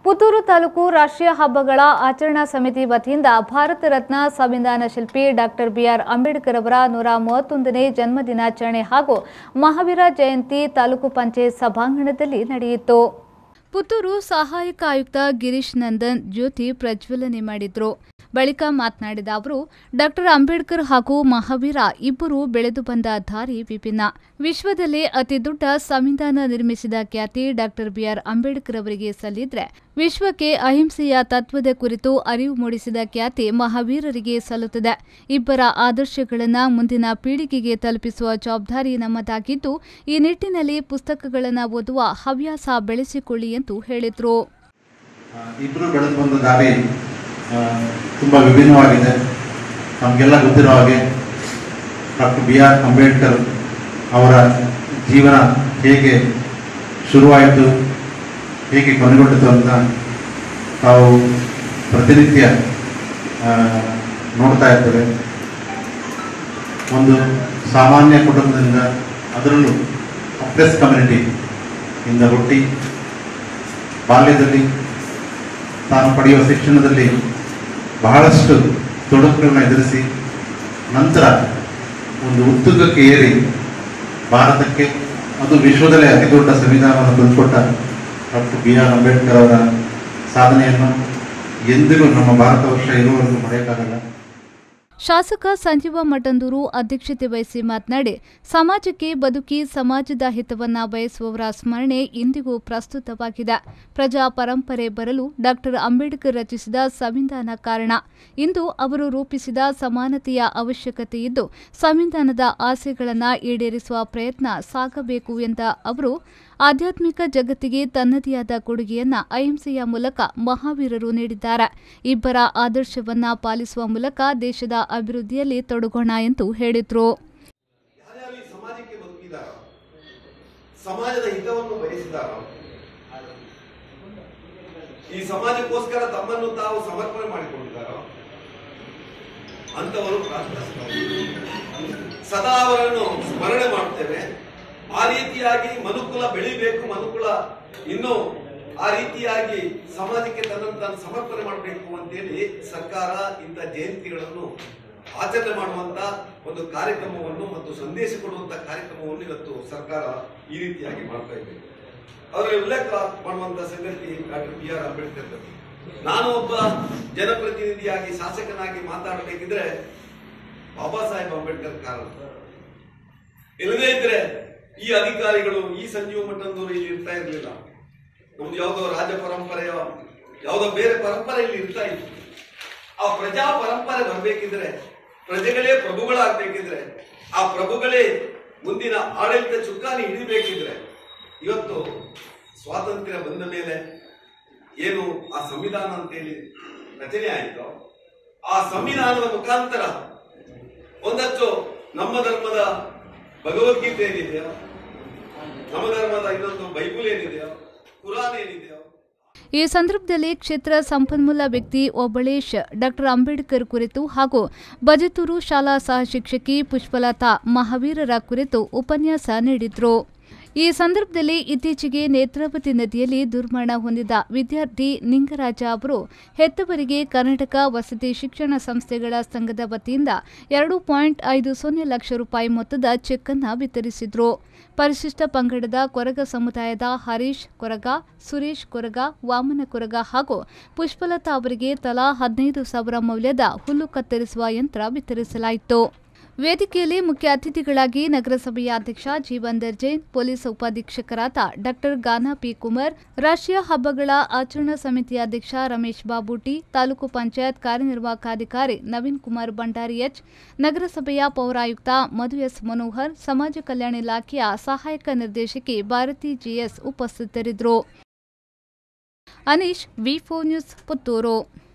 ಪುತ್ತೂರು ತಾಲೂಕು ರಾಷ್ಟ್ರೀಯ ಹಬ್ಬಗಳ ಆಚರಣಾ ಸಮಿತಿ ವತಿಯಿಂದ ಭಾರತ ರತ್ನ ಸಂವಿಧಾನ ಶಿಲ್ಪಿ ಡಾಕ್ಟರ್ ಬಿಆರ್ ಅಂಬೇಡ್ಕರ್ ಅವರ ನೂರ ಮೂವತ್ತೊಂದನೇ ಜನ್ಮದಿನಾಚರಣೆ ಹಾಗೂ ಮಹಾವೀರ ಜಯಂತಿ ತಾಲೂಕು ಪಂಚಾಯತ್ ಸಭಾಂಗಣದಲ್ಲಿ ನಡೆಯಿತು ಪುತ್ತೂರು ಸಹಾಯಕ ಆಯುಕ್ತ ಗಿರೀಶ್ ನಂದನ್ ಜ್ಯೋತಿ ಪ್ರಜ್ವಲನೆ ಮಾಡಿದ್ರು ಬಳಿಕ ಮಾತನಾಡಿದ ಅವರು ಡಾಕ್ಟರ್ ಅಂಬೇಡ್ಕರ್ ಹಾಗೂ ಮಹಾವೀರ ಇಬ್ಬರು ಬೆಳೆದು ಬಂದ ದಾರಿ ವಿಭಿನ್ನ ವಿಶ್ವದಲ್ಲೇ ಅತಿದೊಡ್ಡ ಸಂವಿಧಾನ ನಿರ್ಮಿಸಿದ ಖ್ಯಾತಿ ಡಾಕ್ಟರ್ ಬಿಆರ್ ಅಂಬೇಡ್ಕರ್ ಅವರಿಗೆ ಸಲ್ಲಿದ್ರೆ ವಿಶ್ವಕ್ಕೆ ಅಹಿಂಸೆಯ ತತ್ವದ ಕುರಿತು ಅರಿವು ಮೂಡಿಸಿದ ಖ್ಯಾತಿ ಮಹಾವೀರರಿಗೆ ಸಲ್ಲುತ್ತದೆ ಇಬ್ಬರ ಆದರ್ಶಗಳನ್ನು ಮುಂದಿನ ಪೀಳಿಗೆಗೆ ತಲುಪಿಸುವ ಜವಾಬ್ದಾರಿ ನಮ್ಮದಾಗಿದ್ದು ಈ ನಿಟ್ಟಿನಲ್ಲಿ ಪುಸ್ತಕಗಳನ್ನು ಓದುವ ಹವ್ಯಾಸ ಬೆಳೆಸಿಕೊಳ್ಳಿ ಎಂದು ಹೇಳಿದರು ಇಬ್ಬರು ಬೆಳೆದು ಬಂದ ದಾರಿ ತುಂಬ ವಿಭಿನ್ನವಾಗಿದೆ ನಮಗೆಲ್ಲ ಗೊತ್ತಿರೋ ಹಾಗೆ ಡಾಕ್ಟರ್ ಬಿ ಆರ್ ಅಂಬೇಡ್ಕರ್ ಅವರ ಜೀವನ ಹೇಗೆ ಶುರುವಾಯಿತು ಹೇಗೆ ಕೊನೆಗೊಂಡಿತು ಅಂತ ತಾವು ಪ್ರತಿನಿತ್ಯ ಆ, ನೋಡ್ತಾ ಇರ್ತೇವೆ ಒಂದು ಸಾಮಾನ್ಯ ಕುಟುಂಬದಿಂದ ಅದರಲ್ಲೂ ಅಪ್ರೆಸ್ ಕಮ್ಯುನಿಟಿ ಇಂದ ಹುಟ್ಟಿ ಬಾಲ್ಯದಲ್ಲಿ ತಾನು ಪಡೆಯುವ ಶಿಕ್ಷಣದಲ್ಲಿ ಬಹಳಷ್ಟು ತೊಡಕುಗಳನ್ನ ಎದುರಿಸಿ ನಂತರ ಒಂದು ಉತ್ತುಂಗಕ್ಕೆ ಏರಿ ಭಾರತಕ್ಕೆ ಅದು ವಿಶ್ವದಲ್ಲೇ ಅತಿ ದೊಡ್ಡ ಸಂವಿಧಾನವನ್ನು ತಂದುಕೊಟ್ಟ ಡಾಕ್ಟರ್ ಬಿ ಆರ್ ಅಂಬೇಡ್ಕರ್ ಅವರ ಸಾಧನೆಯನ್ನು ಎಂದಿಗೂ ನಮ್ಮ ಭಾರತ ವರ್ಷ ಇರುವವರೆಗೂ ಮರೆಯೋಕ್ಕಾಗಲ್ಲ ಶಾಸಕ ಸಂಜೀವ ಮಠಂದೂರು ಅಧ್ಯಕ್ಷತೆ ವಹಿಸಿ ಮಾತನಾಡಿ ಸಮಾಜಕ್ಕೆ ಬದುಕಿ ಸಮಾಜದ ಹಿತವನ್ನ ಬಯಸುವವರ ಸ್ಮರಣೆ ಇಂದಿಗೂ ಪ್ರಸ್ತುತವಾಗಿದೆ ಪ್ರಜಾ ಪರಂಪರೆ ಬರಲು ಡಾಕ್ಟರ್ ಅಂಬೇಡ್ಕರ್ ರಚಿಸಿದ ಸಂವಿಧಾನ ಕಾರಣ ಇಂದು ಅವರು ರೂಪಿಸಿದ ಸಮಾನತೆಯ ಅವಶ್ಯಕತೆ ಇದ್ದು ಸಂವಿಧಾನದ ಆಸೆಗಳನ್ನು ಈಡೇರಿಸುವ ಪ್ರಯತ್ನ ಸಾಗಬೇಕು ಎಂದ ಅವರು ಆಧ್ಯಾತ್ಮಿಕ ಜಗತ್ತಿಗೆ ತನ್ನದೇ ಆದ ಕೊಡುಗೆಯನ್ನ ಅಹಿಂಸೆಯ ಮೂಲಕ ಮಹಾವೀರರು ನೀಡಿದ್ದಾರೆ ಇಬ್ಬರ ಆದರ್ಶವನ್ನ ಪಾಲಿಸುವ ಮೂಲಕ ದೇಶದ ಅಭಿವೃದ್ಧಿಯಲ್ಲಿ ತೊಡಗೋಣ ಎಂದು ಹೇಳಿದ್ರು ಯಾರ್ಯಾರು ಈ ಸಮಾಜಕ್ಕೆ ಬದುಕಿದಾರೋ ಸಮಾಜದ ಹಿತವನ್ನು ಬಯಸಿದಾರೋ ಈ ಸಮಾಜಕ್ಕೋಸ್ಕರ ತಮ್ಮನ್ನು ತಾವು ಸಮರ್ಪಣೆ ಮಾಡಿಕೊಂಡಿದ್ದಾರೋ ಅಂತವರು ರಾಷ್ಟ್ರ ಸದಾ ಅವರನ್ನು ಸ್ಮರಣೆ ಮಾಡುತ್ತೇವೆ ಆ ರೀತಿಯಾಗಿ ಮನುಕುಲ ಬೆಳಿಬೇಕು ಮನುಕುಲ ಇನ್ನು ಆ ರೀತಿಯಾಗಿ ಸಮಾಜಕ್ಕೆ ತನ್ನನ್ನು ತಾನು ಸಮರ್ಪಣೆ ಮಾಡಬೇಕು ಅಂತೇಳಿ ಸರ್ಕಾರ ಇಂಥ ಜಯಂತಿಗಳನ್ನು ಆಚರಣೆ ಮಾಡುವಂತ ಒಂದು ಕಾರ್ಯಕ್ರಮವನ್ನು ಮತ್ತು ಸಂದೇಶ ಕೊಡುವಂತ ಕಾರ್ಯಕ್ರಮವನ್ನು ಇವತ್ತು ಸರ್ಕಾರ ಈ ರೀತಿಯಾಗಿ ಮಾಡ್ತಾ ಇದೆ ಅವರ ಉಲ್ಲೇಖ ಮಾಡುವಂತ ಸಂಗತಿ ಡಾಕ್ಟರ್ ಬಿ ಆರ್ ಅಂಬೇಡ್ಕರ್ ಬಗ್ಗೆ ನಾನು ಒಬ್ಬ ಜನಪ್ರತಿನಿಧಿಯಾಗಿ ಶಾಸಕನಾಗಿ ಮಾತಾಡಬೇಕಿದ್ರೆ ಬಾಬಾ ಸಾಹೇಬ್ ಅಂಬೇಡ್ಕರ್ ಕಾರಣ ಇಲ್ಲದೇ ಇದ್ರೆ ಈ ಅಧಿಕಾರಿಗಳು ಈ ಸಂಜೀವ ಮಠಂದವರು ಇಲ್ಲಿ ಇರ್ತಾ ಇರಲಿಲ್ಲ ನಮ್ದು ಯಾವುದೋ ರಾಜ ಪರಂಪರೆಯೋ ಯಾವುದೋ ಬೇರೆ ಪರಂಪರೆ ಇಲ್ಲಿ ಇರ್ತಾ ಇತ್ತು ಆ ಪ್ರಜಾ ಪರಂಪರೆ ಬರಬೇಕಿದ್ರೆ ಪ್ರಜೆಗಳೇ ಪ್ರಭುಗಳಾಗಬೇಕಿದ್ರೆ ಆ ಪ್ರಭುಗಳೇ ಮುಂದಿನ ಆಡಳಿತ ಚುಕ್ಕಾಣಿ ಹಿಡಿಬೇಕಿದ್ರೆ ಇವತ್ತು ಸ್ವಾತಂತ್ರ್ಯ ಬಂದ ಮೇಲೆ ಏನು ಆ ಸಂವಿಧಾನ ಅಂತೇಳಿ ರಚನೆ ಆಯಿತು ಆ ಸಂವಿಧಾನದ ಮುಖಾಂತರ ಒಂದಷ್ಟು ನಮ್ಮ ಧರ್ಮದ ಭಗವದ್ಗೀತೆ ಏನಿದೆಯೋ ನಮ್ಮ ಧರ್ಮದ ಇನ್ನೊಂದು ಬೈಬಲ್ ಏನಿದೆಯೋ ಕುರಾನ್ ಏನಿದೆಯೋ ಈ ಸಂದರ್ಭದಲ್ಲಿ ಕ್ಷೇತ್ರ ಸಂಪನ್ಮೂಲ ವ್ಯಕ್ತಿ ಒಬಳೇಶ್ ಡಾಕ್ಟರ್ ಅಂಬೇಡ್ಕರ್ ಕುರಿತು ಹಾಗೂ ಬಜತೂರು ಶಾಲಾ ಸಹ ಶಿಕ್ಷಕಿ ಪುಷ್ಪಲತಾ ಮಹಾವೀರರ ಕುರಿತು ಉಪನ್ಯಾಸ ನೀಡಿದ್ರು ಈ ಸಂದರ್ಭದಲ್ಲಿ ಇತ್ತೀಚೆಗೆ ನೇತ್ರಾವತಿ ನದಿಯಲ್ಲಿ ದುರ್ಮರಣ ಹೊಂದಿದ ವಿದ್ಯಾರ್ಥಿ ನಿಂಗರಾಜ ಅವರು ಹೆತ್ತವರಿಗೆ ಕರ್ನಾಟಕ ವಸತಿ ಶಿಕ್ಷಣ ಸಂಸ್ಥೆಗಳ ಸಂಘದ ವತಿಯಿಂದ ಎರಡು ಪಾಯಿಂಟ್ ಐದು ಸೊನ್ನೆ ಲಕ್ಷ ರೂಪಾಯಿ ಮೊತ್ತದ ಚೆಕ್ ಅನ್ನು ವಿತರಿಸಿದ್ರು ಪರಿಶಿಷ್ಟ ಪಂಗಡದ ಕೊರಗ ಸಮುದಾಯದ ಹರೀಶ್ ಕೊರಗ ಸುರೇಶ್ ಕೊರಗ ವಾಮನ ಕೊರಗ ಹಾಗೂ ಪುಷ್ಪಲತಾ ಅವರಿಗೆ ತಲಾ ಹದಿನೈದು ಸಾವಿರ ಮೌಲ್ಯದ ಹುಲ್ಲು ಕತ್ತರಿಸುವ ಯಂತ್ರ ವಿತರಿಸಲಾಯಿತು ವೇದಿಕೆಯಲ್ಲಿ ಮುಖ್ಯ ಅತಿಥಿಗಳಾಗಿ ನಗರಸಭೆಯ ಅಧ್ಯಕ್ಷ ಜೀವನ್ ಜೈನ್ ಪೊಲೀಸ್ ಉಪಾಧೀಕ್ಷಕರಾದ ಡಾಕ್ಟರ್ ಗಾನಾ ಪಿ ಕುಮಾರ್ ರಾಷ್ಟ್ರೀಯ ಹಬ್ಬಗಳ ಆಚರಣಾ ಸಮಿತಿ ಅಧ್ಯಕ್ಷ ರಮೇಶ್ ಬಾಬೂಟಿ ತಾಲೂಕು ಪಂಚಾಯತ್ ಕಾರ್ಯನಿರ್ವಾಹಕಾಧಿಕಾರಿ ನವೀನ್ ಕುಮಾರ್ ಭಂಡಾರಿ ಎಚ್ ನಗರಸಭೆಯ ಪೌರಾಯುಕ್ತ ಮಧು ಎಸ್ ಮನೋಹರ್ ಸಮಾಜ ಕಲ್ಯಾಣ ಇಲಾಖೆಯ ಸಹಾಯಕ ನಿರ್ದೇಶಕಿ ಭಾರತಿ ಜಿಎಸ್ ಉಪಸ್ಥಿತರಿದ್ದರು ಅನೀಶ್ ವಿ ನ್ಯೂಸ್ ಪುತ್ತೂರು